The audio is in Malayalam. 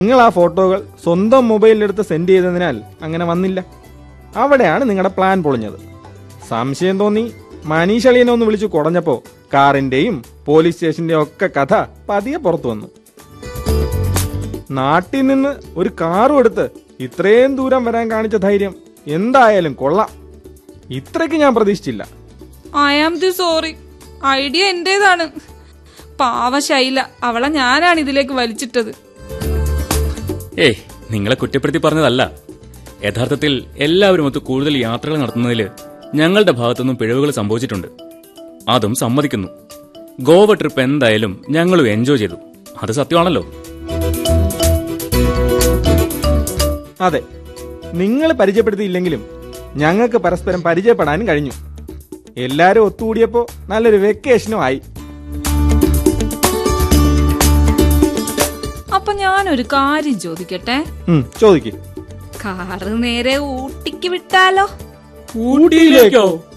നിങ്ങൾ ആ ഫോട്ടോകൾ സ്വന്തം മൊബൈലിലെടുത്ത് സെൻഡ് ചെയ്തതിനാൽ അങ്ങനെ വന്നില്ല അവിടെയാണ് നിങ്ങളുടെ പ്ലാൻ പൊളിഞ്ഞത് സംശയം തോന്നി മനീഷ് അളിയനെ ഒന്ന് വിളിച്ചു കുടഞ്ഞപ്പോ കാറിന്റെയും പോലീസ് സ്റ്റേഷന്റെയും ഒക്കെ കഥ പതിയെ പുറത്തു വന്നു നാട്ടിൽ നിന്ന് ഒരു കാറും എടുത്ത് ഇത്രയും ദൂരം വരാൻ കാണിച്ച ധൈര്യം എന്തായാലും കൊള്ളാം ഇത്രയ്ക്ക് ഞാൻ പ്രതീക്ഷിച്ചില്ല I am the sorry idea എന്റേതാണ് പാവ ശൈല അവളെ ഞാനാണ് ഇതിലേക്ക് വലിച്ചിട്ടത് ഏയ് നിങ്ങളെ കുറ്റപ്പെടുത്തി പറഞ്ഞതല്ല യഥാർത്ഥത്തിൽ എല്ലാവരും ഒത്ത് കൂടുതൽ യാത്രകൾ നടത്തുന്നതിൽ ഞങ്ങളുടെ ഭാഗത്തുനിന്നും പിഴവുകൾ സംഭവിച്ചിട്ടുണ്ട് അതും സമ്മതിക്കുന്നു ഗോവ ട്രിപ്പ് എന്തായാലും ഞങ്ങളും എൻജോയ് ചെയ്തു അത് സത്യമാണല്ലോ അതെ നിങ്ങൾ പരിചയപ്പെടുത്തിയില്ലെങ്കിലും ഞങ്ങൾക്ക് പരസ്പരം പരിചയപ്പെടാനും കഴിഞ്ഞു എല്ലാരും ഒത്തുകൂടിയപ്പോ നല്ലൊരു വെക്കേഷനും ആയി അപ്പൊ ഞാനൊരു കാര്യം ചോദിക്കട്ടെ ഉം, ചോദിക്ക് കാറ് നേരെ ഊട്ടിക്ക് വിട്ടാലോ ഊട്ടിയിലേക്കോ